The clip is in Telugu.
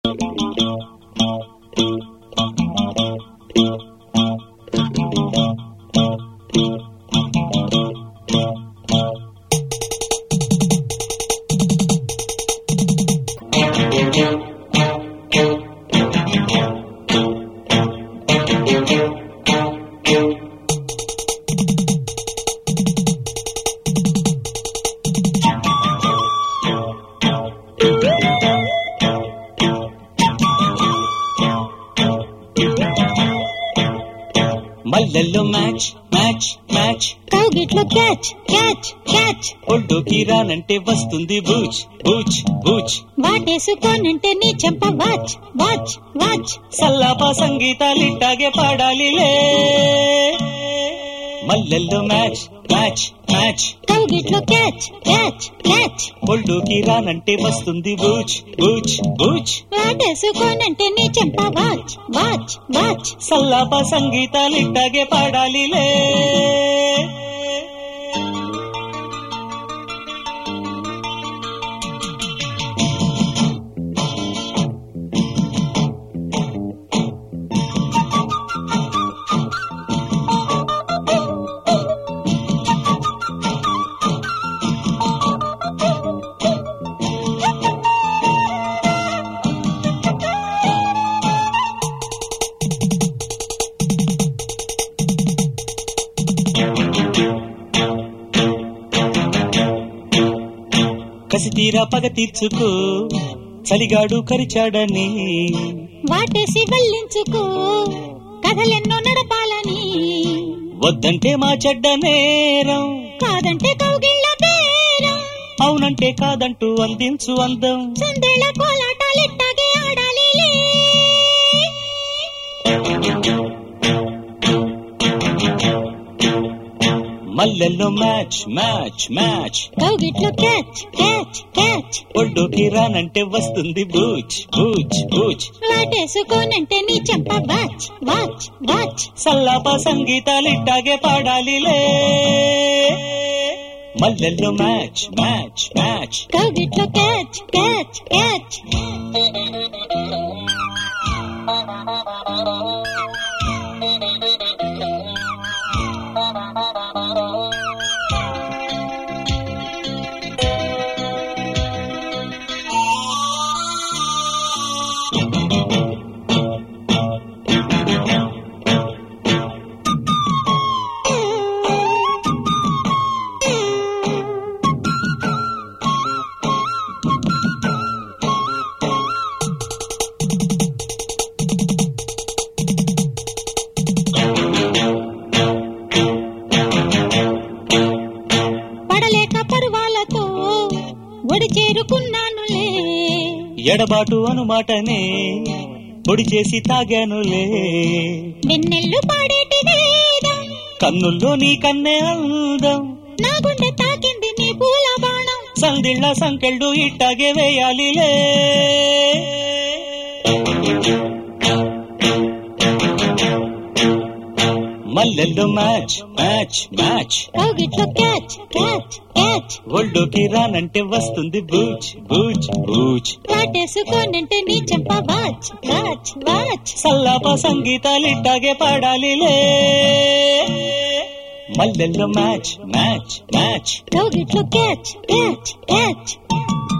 మల్లెల్లో మ్యాచ్ మ్యాచ్ మ్యాచ్ కౌగిట్లో క్యాచ్ క్యాచ్ క్యాచ్ ఒడ్డుకి రానంటే వస్తుంది బూచ్ బూచ్ బూచ్ వాటేసుకోనంటే నీ చెంప వాచ్ వాచ్ వాచ్ సల్లాప సంగీతాలిట్టాగే పాడాలిలే మల్లెల్లో మ్యాచ్ మ్యాచ్ మ్యాచ్ కౌగిట్లో క్యాచ్ క్యాచ్ క్యాచ్ ఒడ్డుకి రానంటే వస్తుంది బూచ్ బూచ్ బూచ్ వాటేసుకోనంటే నీ చెంప వాచ్ వాచ్ వాచ్ సల్లాప సంగీతాలిట్టాగే పాడాలిలే కసి తీరా పగ తీర్చుకో చలిగాడు కరిచాడని వాటేసి వల్లించుకో కథలెన్నో నడపాలని వద్దంటే మా చెడ్డ నేరం కాదంటే కౌగిళ్ళ బేరం అవునంటే కాదంటూ అందించు అందం సందేళ కోలాటాలిట్టాగే ఆడాలిలే మల్లెల్లో మ్యాచ్ మ్యాచ్ మ్యాచ్ కౌగిట్లో క్యాచ్ క్యాచ్ క్యాచ్ ఒడ్డుకి రానంటే వస్తుంది బూచ్ బూచ్ బూచ్ వాటేసుకోనంటే నీ చెంప వాచ్ వాచ్ వాచ్ సల్లాప సంగీతాలిట్టాగే పాడాలిలే మల్లెల్లో మ్యాచ్ మ్యాచ్ మ్యాచ్ కౌగిట్లో క్యాచ్ క్యాచ్ క్యాచ్ పడలేక పరువాలతో ఒడి చేరుకున్నానులే ఎడబాటు అనుమాటనే పొడి చేసి తాగానులే వెన్నెల్లు పాడేటి వేదం కన్నుల్లో నీ కన్నే అందం నా గుండె తాకింది నీ పూల బాణం సందిళ్ళ సంకెళ్ళు ఇట్టాగే వేయాలిలే మల్లెల్లో మ్యాచ్ మ్యాచ్ మ్యాచ్ కౌగిట్లో క్యాచ్ క్యాచ్ క్యాచ్ ఒళ్ళోకి రానంటే వస్తుంది బూచ్ బూచ్ బూచ్ వాటేసుకోనంటే నీ చెంప వాచ్ వాచ్ వాచ్ సల్లాప సంగీతాలిట్టాగే పాడాలిలే మల్లెల్లో మ్యాచ్ మ్యాచ్ మ్యాచ్ కౌగిట్లో క్యాచ్ క్యాచ్ క్యాచ్